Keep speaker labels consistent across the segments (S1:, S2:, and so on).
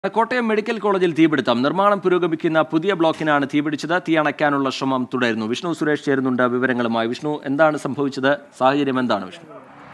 S1: Kottayam medical കോളേജിൽ തീപിടുത്തം നിർമ്മാണം പുരോഗമിക്കുന്ന പുതിയ ബ്ലോക്കിനാണ് തീപിടിച്ചത് തീ അണയ്ക്കാനുള്ള ശ്രമം തുടരുന്നു വിഷ്ണു സുരേഷ് ചേരുന്നുണ്ട് വിവരങ്ങളുമായി വിഷ്ണു എന്താണ് സംഭവിച്ചത് സാഹചര്യം എന്താണ് വിഷ്ണു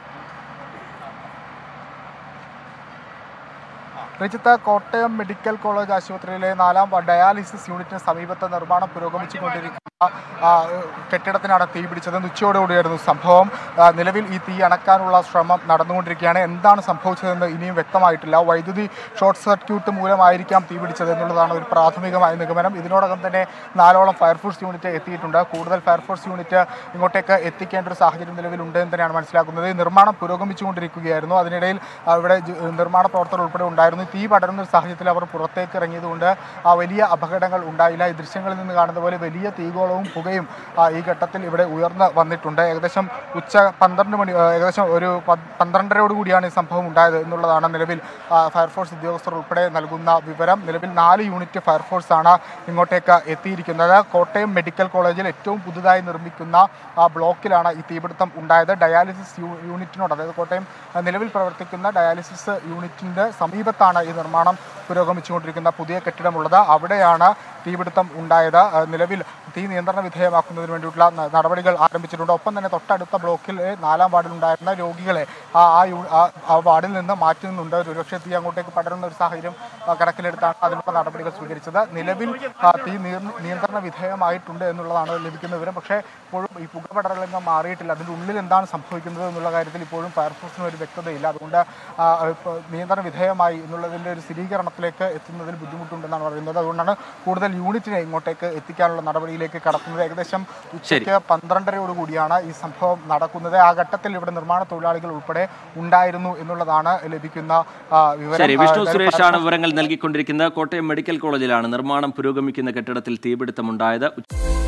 S2: രജിത്ത് കോട്ടയം മെഡിക്കൽ കോളേജ് ആശുപത്രിയിലെ നാലാം വാർഡ് ഡയാലിസിസ് യൂണിറ്റിന് സമീപത്ത് നിർമ്മാണം പുരോഗമിച്ചുകൊണ്ടിരിക്കുന്ന ആ, കെട്ടിടത്തിനാണ് തീ പിടിച്ചത് ഉച്ചയോടുകൂടിയായിരുന്നു സംഭവം ആ, നിലവിൽ ഈ തീ അണക്കാനുള്ള ശ്രമം നടന്നുകൊണ്ടിരിക്കുകയാണ് എന്താണ് സംഭവിച്ചതെന്ന് ഇനിയും വ്യക്തമായിട്ടില്ല വൈദ്യുതി ഷോർട്ട് സർക്യൂട്ട് മൂലമായിരിക്കാം തീ പിടിച്ചത് എന്നുള്ളതാണ് ഒരു പ്രാഥമികമായ നിഗമനം ഇതിനോടകം തന്നെ നാലോളം ഫയർഫോഴ്സ് യൂണിറ്റ് എത്തിയിട്ടുണ്ട് കൂടുതൽ ഫയർഫോഴ്സ് യൂണിറ്റ് ഇങ്ങോട്ടേക്ക് എത്തിക്കേണ്ട ഒരു സാഹചര്യം നിലവിലുണ്ട് എന്ന് തന്നെയാണ് മനസ്സിലാക്കുന്നത് ഈ നിർമ്മാണം പുരോഗമിച്ചുകൊണ്ടിരിക്കുകയായിരുന്നു അതിനിടയിൽ ആ, ഇവിടെ ജ- നിർമ്മാണ പ്രവർത്തകർ ഉൾപ്പെടെ ഉണ്ടായിരുന്നു തീ പടരുന്ന ഒരു സാഹചര്യത്തിൽ അവർ പുറത്തേക്ക് ഇറങ്ങിയതുകൊണ്ട് ആ വലിയ അപകടങ്ങൾ ഉണ്ടായില്ല ഈ ദൃശ്യങ്ങളിൽ നിന്ന് കാണുന്ന പോലെ വലിയ തീഗോളവും പുകയും ആ, ഈ ഘട്ടത്തിൽ ഇവിടെ ഉയർന്ന് വന്നിട്ടുണ്ട് ഏകദേശം ഉച്ച പന്ത്രണ്ട് മണി ആ, ഏകദേശം ഒരു പ- പന്ത്രണ്ടരയോട് കൂടിയാണ് ഈ സംഭവം ഉണ്ടായത് എന്നുള്ളതാണ് നിലവിൽ ആ, ഫയർഫോഴ്സ് ഉദ്യോഗസ്ഥർ ഉൾപ്പെടെ നൽകുന്ന വിവരം നിലവിൽ നാല് യൂണിറ്റ് ഫയർഫോഴ്സ് ആണ് ഇങ്ങോട്ടേക്ക് എത്തിയിരിക്കുന്നത് കോട്ടയം മെഡിക്കൽ കോളേജിൽ ഏറ്റവും പുതുതായി നിർമ്മിക്കുന്ന ആ ബ്ലോക്കിലാണ് ഈ തീപിടുത്തം ഉണ്ടായത് ഡയാലിസിസ് യൂ- യൂണിറ്റിനോട് അതായത് കോട്ടയം ആ, നിലവിൽ പ്രവർത്തിക്കുന്ന ഡയാലിസിസ് യൂണിറ്റിൻ്റെ സമീപത്താണ് ഈ നിർമ്മാണം പുരോഗമിച്ചുകൊണ്ടിരിക്കുന്ന പുതിയ കെട്ടിടമുള്ളത് അവിടെയാണ് തീപിടുത്തം ഉണ്ടായത് ആ, നിലവിൽ തീ നിയന്ത്രണ വിധേയമാക്കുന്നതിന് വേണ്ടിയിട്ടുള്ള ന- നടപടികൾ ആരംഭിച്ചിട്ടുണ്ട് ഒപ്പം തന്നെ തൊട്ടടുത്ത ബ്ലോക്കിലെ നാലാം വാർഡിൽ ഉണ്ടായിരുന്ന രോഗികളെ ആ ആ യു- ആ- ആ വാർഡിൽ നിന്ന് മാറ്റുന്നുണ്ട് ഒരുപക്ഷെ തീ അങ്ങോട്ടേക്ക് പടരുന്ന ഒരു സാഹചര്യം ആ, കണക്കിലെടുത്താണ് അതിനുള്ള നടപടികൾ സ്വീകരിച്ചത് നിലവിൽ ആ, തീ നിയ- നിയന്ത്രണ വിധേയമായിട്ടുണ്ട് എന്നുള്ളതാണ് ലഭിക്കുന്ന വിവരം പക്ഷേ ഇപ്പോഴും ഈ പുകപടരലംഗം മാറിയിട്ടില്ല അതിൻ്റെ ഉള്ളിൽ എന്താണ് സംഭവിക്കുന്നത് എന്നുള്ള കാര്യത്തിൽ ഇപ്പോഴും ഫയർഫോഴ്സിന് ഒരു വ്യക്തതയില്ല അതുകൊണ്ട് ആ, ഇപ്പോൾ നിയന്ത്രണ വിധേയമായി എന്നുള്ളതിൻ്റെ ഒരു സ്ഥിരീകരണത്തിലേക്ക് എത്തുന്നതിൽ ബുദ്ധിമുട്ടുണ്ടെന്നാണ് പറയുന്നത് അതുകൊണ്ടാണ് കൂടുതൽ യൂണിറ്റിനെ ഇങ്ങോട്ടേക്ക് എത്തിക്കാനുള്ള നടപടിയിലേക്ക് കടക്കുന്നത് ഏകദേശം ഉച്ചയ്ക്ക് പന്ത്രണ്ടരയോട് കൂടിയാണ് ഈ സംഭവം നടക്കുന്നത് ആ ഘട്ടത്തിൽ ഇവിടെ നിർമ്മാണ തൊഴിലാളികൾ ഉൾപ്പെടെ ഉണ്ടായിരുന്നു എന്നുള്ളതാണ് ലഭിക്കുന്ന ആ, വിവരം
S1: ശരി
S2: ആ,
S1: വിഷ്ണു
S2: എന്തായാലും
S1: സുരേഷാണ് വിവരങ്ങൾ നൽകിക്കൊണ്ടിരിക്കുന്നത് കോട്ടയം മെഡിക്കൽ കോളേജിലാണ് നിർമ്മാണം പുരോഗമിക്കുന്ന കെട്ടിടത്തിൽ തീപിടുത്തമുണ്ടായത്